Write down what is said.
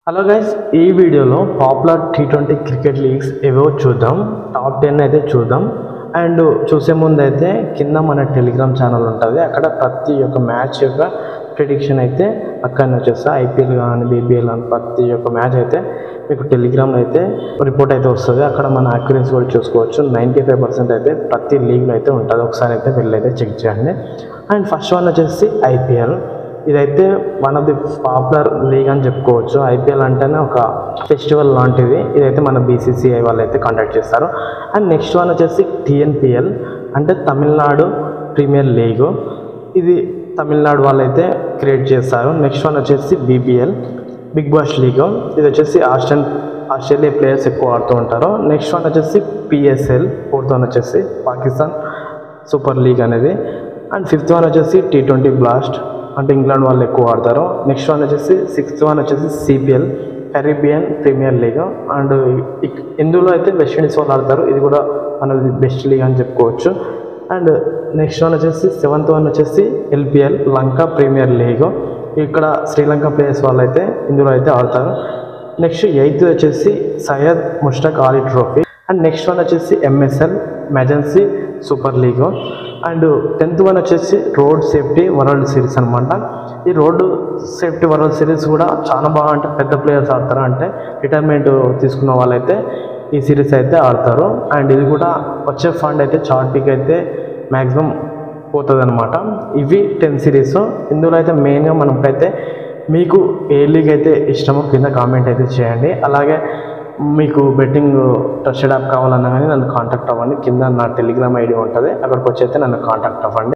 hello guys ఈ వీడియోలో popular T twenty cricket leagues ఏవో చూద్దాం టాప్ టెన్ అయితే చూద్దాం అండ్ చూసే ముందు అయితే కింద మన టెలిగ్రామ్ ఛానల్ ఉంటుంది అక్కడ ప్రతి ఒక్క మ్యాచ్ యొక్క ప్రిడిక్షన్ అయితే అక్కడ వచ్చేస్తా ఐపీఎల్ కానీ బీబీఎల్ కానీ ప్రతి ఒక్క మ్యాచ్ అయితే మీకు టెలిగ్రామ్లో అయితే రిపోర్ట్ అయితే వస్తుంది అక్కడ మన అక్యురెన్సీ కూడా చూసుకోవచ్చు నైంటీ ఫైవ్ పర్సెంట్ అయితే ప్రతి లీగ్లో అయితే ఉంటుంది ఒకసారి అయితే వెళ్ళి అయితే చెక్ చేయండి అండ్ ఫస్ట్ వన్ వచ్చేసి ఐపీఎల్ ఇదైతే one of the popular league అని చెప్పుకోవచ్చు ఐపీఎల్ అంటేనే ఒక ఫెస్టివల్ లాంటిది ఇదైతే మన బీసీసీఐ వాళ్ళు అయితే కండక్ట్ చేస్తారు అండ్ నెక్స్ట్ వన్ వచ్చేసి టిఎన్పిఎల్ అంటే తమిళనాడు ప్రీమియర్ లీగ్ ఇది తమిళనాడు వాళ్ళు అయితే క్రియేట్ చేస్తారు నెక్స్ట్ వన్ వచ్చేసి బీబీఎల్ బిగ్ బాస్ లీగ్ ఇది వచ్చేసి ఆస్ట్రేలియన్ ఆస్ట్రేలియా ప్లేయర్స్ ఎక్కువ ఆడుతూ ఉంటారు నెక్స్ట్ వన్ వచ్చేసి పిఎస్ఎల్ ఫోర్త్ వన్ వచ్చేసి పాకిస్తాన్ సూపర్ లీగ్ అనేది అండ్ ఫిఫ్త్ వన్ వచ్చేసి టీ ట్వంటీ బ్లాస్ట్ అంటే ఇంగ్లాండ్ వాళ్ళు ఎక్కువ ఆడతారు నెక్స్ట్ వన్ వచ్చేసి సిక్స్త్ వన్ వచ్చేసి CPL Caribbean premier league and ఇక్- ఇందులో అయితే వెస్ట్ ఇండీస్ వాళ్ళు ఆడతారు ఇది కూడా మనది బెస్ట్ లీగ్ అని చెప్పుకోవచ్చు అండ్ నెక్స్ట్ వన్ వచ్చేసి సెవెంత్ వన్ వచ్చేసి ఎల్పిఎల్ లంక ప్రీమియర్ లీగ్ ఇక్కడ శ్రీలంక ప్లేయర్స్ వాళ్ళు అయితే ఇందులో అయితే ఆడతారు నెక్స్ట్ ఎయిత్ వచ్చేసి Syed Mushtaq Ali trophy and next one వచ్చేసి MSL Mzansi super league and tenth one వచ్చేసి రోడ్ సేఫ్టీ వరల్డ్ సిరీస్ అనమాట ఈ రోడ్డు సేఫ్టీ వరల్డ్ సిరీస్ కూడా చాలా బాగా అంటే పెద్ద ప్లేయర్స్ ఆడతారు అంటే రిటైర్మెంట్ తీసుకున్న వాళ్ళైతే ఈ సిరీస్ అయితే ఆడతారు అండ్ ఇది కూడా వచ్చే ఫండ్ అయితే చార్టీకి అయితే మ్యాక్సిమం పోతుంది అనమాట ఇవి టెన్ సిరీస్ ఇందులో అయితే మెయిన్గా మనకైతే మీకు ఏ లీగ్ అయితే ఇష్టమో కింద కామెంట్ అయితే చేయండి అలాగే మీకు బెట్టింగ్ ట్రస్టెడ్ యాప్ కావాలన్నా కానీ నన్ను కాంటాక్ట్ అవ్వండి కింద నా టెలిగ్రామ్ ఐడి ఉంటుంది అక్కడికి వచ్చి అయితే నన్ను కాంటాక్ట్ అవ్వండి